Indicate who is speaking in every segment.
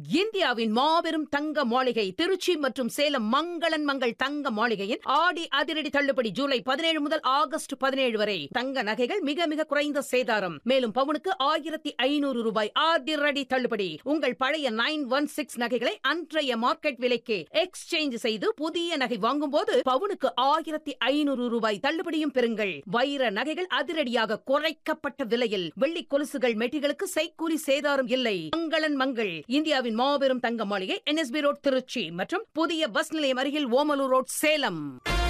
Speaker 1: இந்தியாவின் மாபெரும் தங்க மாளிகை திருச்சி மற்றும் சேலம் மங்களன் மங்கள் தங்க மாளிகையின் ஆடி அதிரடி தள்ளுபடி ஜூலை பதினேழு முதல் ஆகஸ்ட் பதினேழு வரை தங்க நகைகள் மிக மிக குறைந்த சேதாரம் மேலும் பவுனுக்கு ஆயிரத்தி ஐநூறு ரூபாய் அதிரடி தள்ளுபடி உங்கள் பழைய நைன் ஒன் சிக்ஸ் நகைகளை அன்றைய மார்க்கெட் விலைக்கு எக்ஸ்சேஞ்ச் செய்து புதிய நகை வாங்கும்போது பவுனுக்கு ஆயிரத்தி ஐநூறு ரூபாய் தள்ளுபடியும் பெறுங்கள் வைர நகைகள் அதிரடியாக குறைக்கப்பட்ட விலையில் வெள்ளி கொலுசுகள் மெட்டிகளுக்கு செய்கூலி சேதாரம் இல்லை மங்களன் மங்கள் இந்தியாவின் மாபெரும் தங்க மாளிகை என்எஸ்பி ரோட் திருச்சி மற்றும் புதிய பஸ் நிலையம் அருகில் Omalur road Salem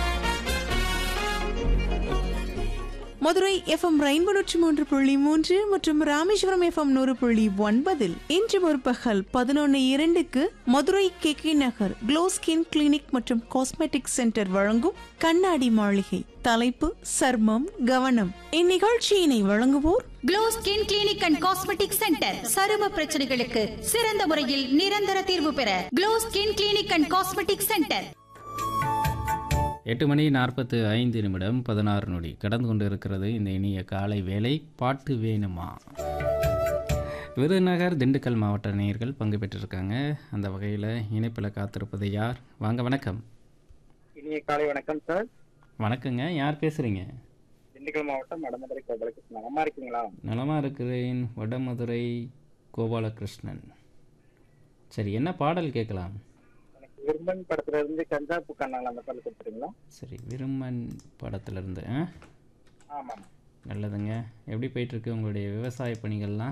Speaker 2: Madurai FM rainbow நூற்றி மூன்று புள்ளி மூன்று மற்றும் ராமேஸ்வரம் எஃப்எம் நூறு புள்ளி ஒன்பதில் இன்று முற்பகல் பதினொன்று இரண்டுக்கு Madurai K K Nagar glow skin clinic மற்றும் காஸ்மெட்டிக் சென்டர் வழங்கும் கண்ணாடி மாளிகை தலைப்பு சர்மம் கவனம் இந்நிகழ்ச்சியினை வழங்குவோர்
Speaker 3: glow skin clinic and cosmetic centre சரும பிரச்சனைகளுக்கு சிறந்த முறையில் நிரந்தர தீர்வு பெற glow skin clinic and cosmetic centre
Speaker 4: எட்டு மணி நாற்பத்து ஐந்து நிமிடம் பதினாறு நொடி கடந்து கொண்டு இருக்கிறது இந்த இனிய காலை வேலை பாட்டு வேணுமா விருதுநகர் திண்டுக்கல் மாவட்ட நேயர்கள் பங்கு பெற்றிருக்காங்க அந்த வகையில் இணைப்பில் காத்திருப்பது யார் வாங்க வணக்கம்
Speaker 5: இனிய காலை வணக்கம் சார்
Speaker 4: வணக்கங்க யார் பேசுகிறீங்க
Speaker 5: திண்டுக்கல் மாவட்டம் வடமதுரை கோபாலகிருஷ்ணன் நலமா இருக்கீங்களா
Speaker 4: நலமாக இருக்கிறேன் வடமதுரை கோபாலகிருஷ்ணன் சரி என்ன பாடல் கேட்கலாம்
Speaker 5: எனக்கு விரும்பன் படத்துல இருந்து கஞ்சாப்பு கண்ணால் அந்த பாடல் கொடுத்துருங்களா
Speaker 4: சரி விரும்பன் படத்துலேருந்து ஆ
Speaker 5: ஆமாம்
Speaker 4: நல்லதுங்க எப்படி போயிட்டுருக்கு உங்களுடைய விவசாய பணிகள்லாம்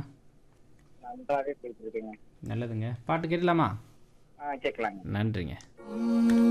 Speaker 5: நன்றாக பேசியிருக்கீங்க
Speaker 4: நல்லதுங்க பாட்டு கேட்கலாமா
Speaker 5: ஆ கேட்கலாங்க
Speaker 4: நன்றிங்க